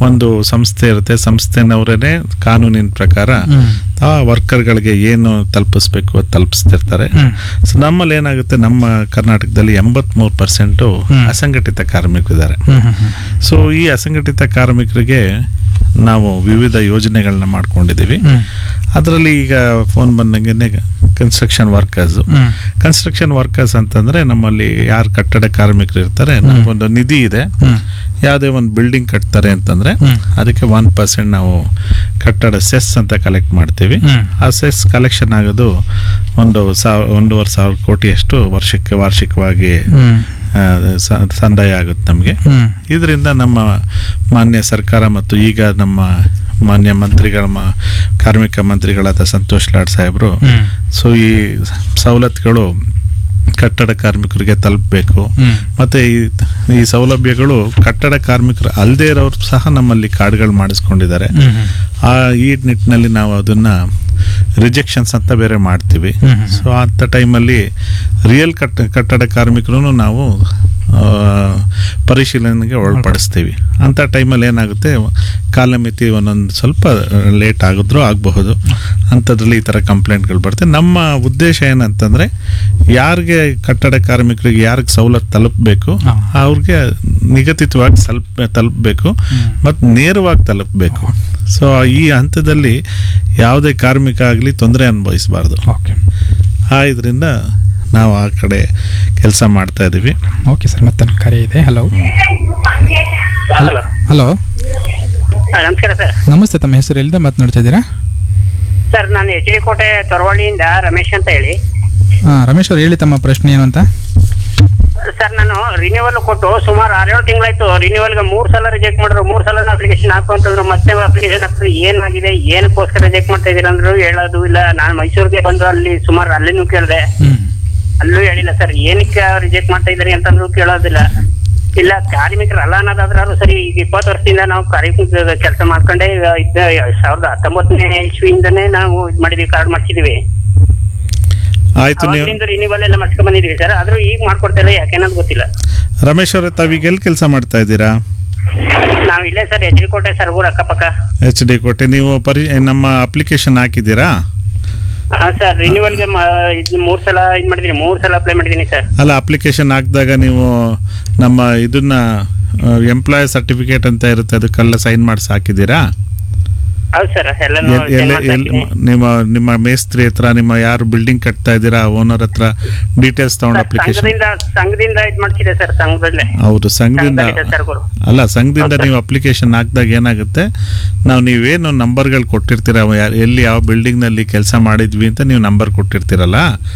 ಒಂದು ಸಂಸ್ಥೆ ಇರುತ್ತೆ ಸಂಸ್ಥೆನವರೇ ಕಾನೂನಿನ ಪ್ರಕಾರ ಹ್ಮ್. ಆ ವರ್ಕರ್ಗಳಿಗೆ ಏನು ತಲುಪಿಸ್ಬೇಕು ಅದು ತಲುಪಿಸ್ತಿರ್ತಾರೆ ಹ್ಮ್. ಸೊ ನಮ್ಮಲ್ಲಿ ಏನಾಗುತ್ತೆ ನಮ್ಮ ಕರ್ನಾಟಕದಲ್ಲಿ ಎಂಬತ್ಮೂರು ಪರ್ಸೆಂಟು ಹ್ಮ್. ಅಸಂಘಟಿತ ಕಾರ್ಮಿಕರಿದ್ದಾರೆ ಹ್ಮ್ ಹ್ಮ್ ಹ್ಮ್. ಸೊ ಈ ಅಸಂಘಟಿತ ಕಾರ್ಮಿಕರಿಗೆ ನಾವು ವಿವಿಧ ಯೋಜನೆಗಳನ್ನ ಮಾಡ್ಕೊಂಡಿದ್ದೀವಿ ಹ್ಮ್. ಅದರಲ್ಲಿ ಈಗ ಫೋನ್ ಬಂದಂಗೆ construction workers hmm. Construction workers ಅಂತಂದ್ರೆ ನಮ್ಮಲ್ಲಿ ಯಾರು ಕಟ್ಟಡ ಕಾರ್ಮಿಕರು ಇರ್ತಾರೆ ನಮಗೊಂದು ನಿಧಿ ಇದೆ ಹ್ಮ್. ಯಾವುದೇ ಒಂದು ಬಿಲ್ಡಿಂಗ್ ಕಟ್ತಾರೆ ಅಂತಂದ್ರೆ ಹ್ಮ್. ಅದಕ್ಕೆ ಒನ್ ಪರ್ಸೆಂಟ್ ನಾವು ಕಟ್ಟಡ ಸೆಸ್ ಅಂತ ಕಲೆಕ್ಟ್ ಮಾಡ್ತೀವಿ ಹ್ಮ್. ಆ ಸೆಸ್ ಕಲೆಕ್ಷನ್ ಆಗೋದು ಒಂದು ಸಾವ್ ಒಂದೂವರೆ ಸಾವಿರ ಕೋಟಿಯಷ್ಟು ವರ್ಷಕ್ಕೆ ವಾರ್ಷಿಕವಾಗಿ ಹ್ಮ್. ಆ, ಸ- ಸಂದಾಯ ಆಗುತ್ತೆ ನಮಗೆ ಹ್ಮ್. ಇದರಿಂದ ನಮ್ಮ ಮಾನ್ಯ ಸರ್ಕಾರ ಮತ್ತು ಈಗ ನಮ್ಮ ಮಾನ್ಯ ಮಂತ್ರಿಗಳ ಮ- ಕಾರ್ಮಿಕ ಮಂತ್ರಿಗಳಾದ ಸಂತೋಷ್ ಲಾಡ್ ಸಾಹೇಬರು ಹ್ಮ್. ಸೊ ಈ ಸವಲತ್ತುಗಳು ಕಟ್ಟಡ ಕಾರ್ಮಿಕರಿಗೆ ತಲುಪಬೇಕು ಹ್ಮ್. ಮತ್ತೆ ಈ ಈ ಸೌಲಭ್ಯಗಳು ಕಟ್ಟಡ ಕಾರ್ಮಿಕರು ಅಲ್ಲದೆ ಇರೋರು ಸಹ ನಮ್ಮಲ್ಲಿ ಕಾರ್ಡ್ಗಳು ಮಾಡಿಸ್ಕೊಂಡಿದ್ದಾರೆ ಹ್ಮ್. ಹ್ಮ್. ಆ ಈ ನಿಟ್ಟಿನಲ್ಲಿ ನಾವು ಅದನ್ನ ರಿಜೆಕ್ಷನ್ಸ್ ಅಂತ ಬೇರೆ ಮಾಡ್ತೀವಿ ಹ್ಮ್ ಹ್ಮ್. ಸೊ ಅಂಥ ಟೈಮಲ್ಲಿ ರಿಯಲ್ ಕಟ್ಟ ಕಟ್ಟಡ ಕಾರ್ಮಿಕರು ನಾವು ಆ, ಪರಿಶೀಲನೆಗೆ ಒಳಪಡಿಸ್ತೀವಿ ಅಂಥ ಟೈಮಲ್ಲಿ ಏನಾಗುತ್ತೆ ಕಾಲಮಿತಿ ಒಂದೊಂದು ಸ್ವಲ್ಪ ಲೇಟ್ ಆಗಿದ್ರೂ ಆಗಬಹುದು ಅಂಥದ್ರಲ್ಲಿ ಈ ಥರ ಕಂಪ್ಲೇಂಟ್ಗಳು ಬರುತ್ತೆ ನಮ್ಮ ಉದ್ದೇಶ ಏನಂತಂದರೆ ಯಾರಿಗೆ ಕಟ್ಟಡ ಕಾರ್ಮಿಕರಿಗೆ ಯಾರಿಗೆ ಸವಲತ್ತು ತಲುಪಬೇಕು ಹಾ. ಅವ್ರಿಗೆ ನಿಗದಿತವಾಗಿ ಸ್ವಲ್ಪ ತಲುಪಬೇಕು ಹ್ಮ್. ಮತ್ತು ನೇರವಾಗಿ ತಲುಪಬೇಕು ಸೊ ಈ ಹಂತದಲ್ಲಿ ಯಾವುದೇ ಕಾರ್ಮಿಕ ಆಗಲಿ ತೊಂದರೆ ಅನುಭವಿಸಬಾರ್ದು ಓಕೆ ಆ ಇದರಿಂದ ನಾವು ಆ ಕಡೆ ಕೆಲಸ ಮಾಡ್ತಾ ಇದ್ದೀವಿ ಓಕೆ ಸರ್ ಮತ್ತೆ ನನ್ನ ಕರೆ ಇದೆ ಹಲೋ ಹಲೋ ಹಲೋ ನಮಸ್ಕಾರ ಸರ್ ನಮಸ್ತೆ ತಮ್ಮ ಹೆಸರು ಎಲ್ಲಿಂದ ಮಾತನಾಡ್ತಾ ಇದ್ದೀರಾ ಸರ್ ನಾನು ಎಚ್ ಡಿ ಕೋಟೆ ತೊರವಳ್ಳಿಯಿಂದ ರಮೇಶ್ ಅಂತ ಹೇಳಿ ಹಾಂ ರಮೇಶ್ ಅವ್ರು ಹೇಳಿ ತಮ್ಮ ಪ್ರಶ್ನೆ ಏನು ಅಂತ ಸರ್ ನಾನು ರಿನ್ಯೂವಲ್ ಕೊಟ್ಟು ಸುಮಾರು ಆರೇಳು ತಿಂಗಳಾಯ್ತು ರಿನ್ಯೂವಲ್ಗೆ ಮೂರು ಸಲ ರಿಜೆಕ್ಟ್ ಮಾಡಿದ್ರು ಮೂರು ಸಲ ಅಪ್ಲಿಕೇಶನ್ ಹಾಕು ಅಂತಂದ್ರು ಮತ್ತೆ ಅಪ್ಲಿಕೇಶನ್ ಹಾಕಿದ್ರು ಏನಾಗಿದೆ ಏನಕ್ಕೋಸ್ಕರ ರಿಜೆಕ್ಟ್ ಮಾಡ್ತಾ ಇದೀರ ಅಂದ್ರು ಹೇಳೋದು ಇಲ್ಲ ನಾನು ಮೈಸೂರಿಗೆ ಬಂದು ಅಲ್ಲಿ ಸುಮಾರು ಅಲ್ಲಿನೂ ಕೇಳಿದೆ ಹ್ಞೂ ಅಲ್ಲೂ ಹೇಳಿಲ್ಲ ಸರ್ ಏನಕ್ಕೆ ರಿಜೆಕ್ಟ್ ಮಾಡ್ತಾ ಇದ್ದೀರಿ ಅಂತಂದ್ರು ಕೇಳೋದಿಲ್ಲ ಇಲ್ಲ ಕಾರ್ಮಿಕರಲ್ಲ ಅನ್ನೋದಾದ್ರೂ ಸರಿ ಈಗ ಇಪ್ಪತ್ತು ವರ್ಷದಿಂದ ನಾವು ಕಾರ್ಮಿಕ ಕೆಲಸ ಮಾಡ್ಕೊಂಡೆ ಈಗ ಇದ್ದ ಸಾವಿರದ ಹತ್ತೊಂಬತ್ತನೇ ಇಸ್ವಿಯಿಂದನೇ ನಾವು ಇದು ಮಾಡಿದೀವಿ ಕಾರ್ಡ್ ಮಾಡ್ಸಿದೀವಿ ಆಯ್ತು ನೀವು ಅವಾಗಿಂದ ರಿನ್ಯೂವಲ್ ಎಲ್ಲ ಮಾಡ್ಸ್ಕೊಂಡ್ ಬಂದಿದೀವಿ ಸರ್ ಆದ್ರೂ ಈಗ ಮಾಡ್ಕೊಡ್ತಾರೆ ಯಾಕೆ ಅನ್ನೋದು ಗೊತ್ತಿಲ್ಲ ರಮೇಶ್ ಅವರೇ ತಾವೀಗ ಎಲ್ಲಿ ಕೆಲಸ ಮಾಡ್ತಾ ಇದ್ದೀರಾ ನಾವ್ ಇಲ್ಲೇ sir H D Kote sir ಊರ್ ಅಕ್ಕಪಕ್ಕ ಎಚ್ ಡಿ ಕೋಟೆ ನೀವು ಪರಿ ನಮ್ಮ ಅಪ್ಲಿಕೇಶನ್ ಹಾಕಿದ್ದೀರಾ ಹಾ ಸರ್ ರಿನ್ಯೂವಲ್ಗೆ ಇದು ಮೂರ್ ಸಲ ಇದು ಮಾಡಿದೀನಿ ಮೂರ್ ಸಲ ಅಪ್ಲೈ ಮಾಡಿದೀನಿ ಸರ್ ಅಲ್ಲ ಅಪ್ಲಿಕೇಶನ್ ಹಾಕಿದಾಗ ನೀವು ನಮ್ಮ ಇದನ್ನ ಎಂಪ್ಲಾಯ್ ಸರ್ಟಿಫಿಕೇಟ್ ಅಂತ ಇರುತ್ತೆ ಅದಕ್ಕೆಲ್ಲ ಸೈನ್ ಮಾಡಿಸಿ ಹಾಕಿದ್ದೀರಾ ಹೌದು ಸರ್ ಎಲ್ಲಾನು ಎಲ್- send ಎಲ್ಲ ಮಾಡ್ತಾ ಎಲ್- ಇದ್ದೀನಿ. ನಿಮ್ಮ ನಿಮ್ಮ ಮೇಸ್ತ್ರಿ ಹತ್ರ ನಿಮ್ಮ ಯಾರು ಬಿಲ್ಡಿಂಗ್ ಕಟ್ತಾ ಇದ್ದೀರಾ ಓನರ್ ಹತ್ರ ಡೀಟೇಲ್ಸ್ ತಗೊಂಡು ಸರ್, ಅಪ್ಲಿಕೇಶನ್ ಸಂಘದಿಂದ ಸಂಘದಿಂದ ಇದು ಮಾಡ್ಸಿದೆ ಸರ್ ಸಂಘದಲ್ಲೇ ಹೌದು ಸಂಘದಿಂದ ಸಂಘದಲ್ಲಿದೆ ಸರ್ಗಳು ಅಲ್ಲ ಸಂಘದಿಂದ ಹೌದು ನೀವು ಅಪ್ಲಿಕೇಶನ್ ಹಾಕಿದಾಗ ಏನಾಗುತ್ತೆ ನಾವು ನೀವೇನು ನಂಬರ್ಗಳು ಕೊಟ್ಟಿರ್ತೀರ ಅವ ಯಾ- ಎಲ್ಲಿ ಯಾವ ಬಿಲ್ಡಿಂಗ್ನಲ್ಲಿ ಕೆಲಸ ಮಾಡಿದ್ವಿ ಅಂತ ನೀವು ನಂಬರ್ ಕೊಟ್ಟಿರ್ತೀರಲ್ಲ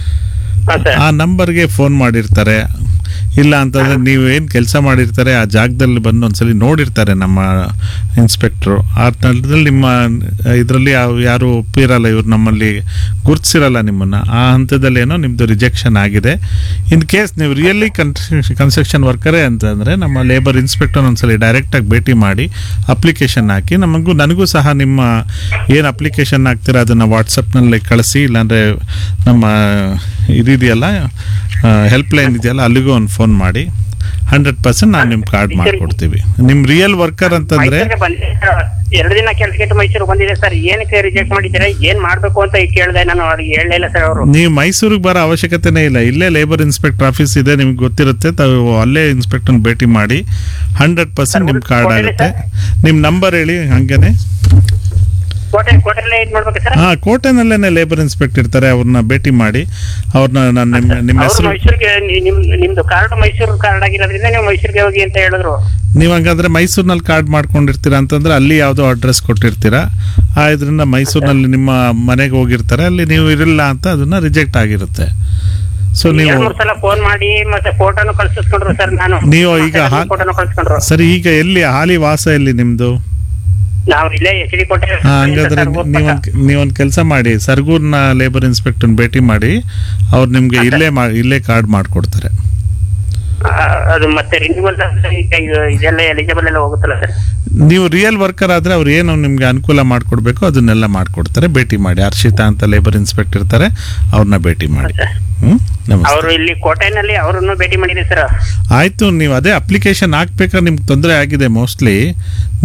ಹಾ ಸರ್ ಆ ನಂಬರ್ಗೆ ಫೋನ್ ಮಾಡಿರ್ತಾರೆ ಇಲ್ಲ ಅಂತಂದ್ರೆ ನೀವು ಏನು ಕೆಲಸ ಮಾಡಿರ್ತಾರೆ ಆ ಜಾಗದಲ್ಲಿ ಬಂದು ಒಂದ್ಸಲಿ ನೋಡಿರ್ತಾರೆ ನಮ್ಮ ಇನ್ಸ್ಪೆಕ್ಟ್ರು ಆ ಥರದಲ್ಲಿ ನಿಮ್ಮ ಇದರಲ್ಲಿ ಯಾರು ಒಪ್ಪಿರಲ್ಲ ಇವ್ರು ನಮ್ಮಲ್ಲಿ ಗುರ್ತಿಸಿರಲ್ಲ ನಿಮ್ಮನ್ನ ಆ ಹಂತದಲ್ಲಿ ಏನೋ ನಿಮ್ಮದು ರಿಜೆಕ್ಷನ್ ಆಗಿದೆ ಇನ್ ಕೇಸ್ ನೀವು ರಿಯಲಿ ಕನ್ಸ್ಟ್ರಕ್ಷನ್ ವರ್ಕರೇ ಅಂತಂದರೆ ನಮ್ಮ ಲೇಬರ್ ಇನ್ಸ್ಪೆಕ್ಟರ್ ಒಂದ್ಸಲಿ ಡೈರೆಕ್ಟಾಗಿ ಭೇಟಿ ಮಾಡಿ ಅಪ್ಲಿಕೇಶನ್ ಹಾಕಿ ನಮಗೂ ನನಗೂ ಸಹ ನಿಮ್ಮ ಏನು ಅಪ್ಲಿಕೇಶನ್ ಹಾಕ್ತೀರಾ ಅದನ್ನು ವಾಟ್ಸಪ್ನಲ್ಲಿ ಕಳಿಸಿ ಇಲ್ಲಾಂದರೆ ನಮ್ಮ ಇದಿದೆಯಲ್ಲ ಹೆಲ್ಪ್ ಲೈನ್ ಇದೆಯಲ್ಲ ಅಲ್ಲಿಗೂ ಒಂದು ಫೋನ್ ಮಾಡಿ ಹಂಡ್ರೆಡ್ ಪರ್ಸೆಂಟ್ ನಾವು ನಿಮ್ಮ ಕಾರ್ಡ್ ಮಾಡಿಕೊಡ್ತೀವಿ ನಿಮ್ಮ ರಿಯಲ್ ವರ್ಕರ್ ಅಂತಂದರೆ ಮೈಸೂರಿಗೆ ಬಂದಿದೆ ಸರ್ ಎರಡು ದಿನ ಕೆಲ್ಸಕ್ಕೆ ಮೈಸೂರು ಬಂದಿದೆ ಸರ್ ಏನಕ್ಕೆ ರಿಜೆಕ್ಟ್ ಮಾಡಿದ್ದೀರಾ ಏನ್ ಮಾಡ್ಬೇಕು ಅಂತ ಈಗ ಕೇಳಿದೆ ನಾನು ಅವ್ರಿಗೆ ಹೇಳಲೇ ಇಲ್ಲ ಸರ್ ಅವರು ನೀವು ಮೈಸೂರಿಗೆ ಬರೋ ಅವಶ್ಯಕತೆನೇ ಇಲ್ಲ ಇಲ್ಲೇ ಲೇಬರ್ ಇನ್ಸ್ಪೆಕ್ಟರ್ ಆಫೀಸ್ ಇದೆ ನಿಮ್ಗೆ ಗೊತ್ತಿರುತ್ತೆ ತಾವು ಅಲ್ಲೇ ಇನ್ಸ್ಪೆಕ್ಟರ್ನ ಭೇಟಿ ಮಾಡಿ ಹಂಡ್ರೆಡ್ ಪರ್ಸೆಂಟ್ ನಿಮ್ಮ ಕಾರ್ಡ್ ಕೊಟ್ಟಿಲ್ಲ ಆಗುತ್ತೆ ನಿಮ್ಮ ನಂಬರ್ ಹೇಳಿ ಹಂಗೇನೆ ಕೋಟೆ ಕೋಟೆಲ್ಲೇ ಇದು ಮಾಡ್ಬೇಕು ಸರ್ ಹಾ ಕೋಟೆನಲ್ಲೇನೆ ಲೇಬರ್ ಇನ್ಸ್ಪೆಕ್ಟರ್ ಇರ್ತಾರೆ ಅವ್ರನ್ನ ಭೇಟಿ ಮಾಡಿ ಅವ್ರನ್ನ ನಾನು ನಿಮ್ಮ ನಿಮ್ಮ ಅವ್ರು ಹೆಸರು ಮೈಸೂರಿಗೆ ನಿ- ನಿಮ್ ನಿಮ್ದು ಕಾರ್ಡ್ ಮೈಸೂರು ಕಾರ್ಡ್ ಆಗಿರೋದ್ರಿಂದ ನೀವು ಮೈಸೂರಿಗೆ ಹೋಗಿ ಅಂತ ಹೇಳಿದ್ರು ನೀವು ಹಂಗಂದ್ರೆ ಮೈಸೂರಿನಲ್ಲಿ ಕಾರ್ಡ್ ಮಾಡ್ಕೊಂಡಿರ್ತೀರಾ ಅಂತಂದ್ರೆ ಅಲ್ಲಿ ಯಾವುದೋ ಅಡ್ರೆಸ್ ಕೊಟ್ಟಿರ್ತೀರಾ ಆ ಇದರಿಂದ ಮೈಸೂರಿನಲ್ಲಿ ನಿಮ್ಮ ಮನೆಗೆ ಹೋಗಿರ್ತಾರೆ ಅಲ್ಲಿ ನೀವು ಇರಲಿಲ್ಲ ಅಂತ ಅದನ್ನ ರಿಜೆಕ್ಟ್ ಆಗಿರುತ್ತೆ ಸೊ ನೀವು ಎರಡ್ ಮೂರ್ ಸಲ ಫೋನ್ ಮಾಡಿ ಮತ್ತೆ ಫೋಟೋನು ಕಳ್ಸಿಸ್ಕೊಂಡ್ರು ಸರ್ ನಾನು ನೀವು ಈಗ ಹಾ- ಫೋಟೋನು ಕಳ್ಸ್ಕೊಂಡ್ರು ಸರಿ ಈಗ ಎಲ್ಲಿ ಹಾಲಿ ವಾಸ ಎಲ್ಲಿ ನಿಮ್ದು ನಾವು ಇಲ್ಲೇ ಎಚ್ ಡಿ ಕೋಟೆ ಹಾ, ಹಂಗಾದ್ರೆ ನೀವೊಂದ್ ನೀವೊಂದ್ ಕೆಲಸ ಮಾಡಿ ಸರ್ಗೂರ್ನ ಲೇಬರ್ ಇನ್ಸ್ಪೆಕ್ಟರ್ ಭೇಟಿ ಮಾಡಿ ಅವ್ರು ನಿಮ್ಗೆ ಇಲ್ಲೇ ಮಾ ಇಲ್ಲೇ ಕಾರ್ಡ್ ಮಾಡ್ಕೊಡ್ತಾರೆ ಅದು ಮತ್ತೆ ರಿನ್ಯೂವಲ್ ಇದೆಲ್ಲ ಎಲಿಜಿಬಲ್ ಎಲ್ಲ ಹೋಗುತ್ತಲ್ಲ ಸರ್ ನೀವು ರಿಯಲ್ ವರ್ಕರ್ ಆದ್ರೆ ಅವ್ರು ಏನು ನಿಮ್ಗೆ ಅನುಕೂಲ ಮಾಡ್ಕೊಡ್ಬೇಕು ಅದನ್ನೆಲ್ಲ ಮಾಡ್ಕೊಡ್ತಾರೆ ಭೇಟಿ ಮಾಡಿ ಹರ್ಷಿತಾ ಅಂತ ಲೇಬರ್ ಇನ್ಸ್ಪೆಕ್ಟರ್ ಇರ್ತಾರೆ ಅವ್ರನ್ನ ಭೇಟಿ ಮಾಡಿ ಹ್ಮ್ ನಮಸ್ತೆ ಅವರು ಇಲ್ಲಿ ಕೋಟೆನಲ್ಲಿ ಅವರನ್ನು ಭೇಟಿ ಮಾಡಿದೆ ಸರ್ ಆಯ್ತು ನೀವು ಅದೇ ಅಪ್ಲಿಕೇಶನ್ ಹಾಕ್ಬೇಕಾದ್ರೆ ನಿಮ್ಗೆ ತೊಂದರೆ ಆಗಿದೆ ಮೋಸ್ಟ್ಲಿ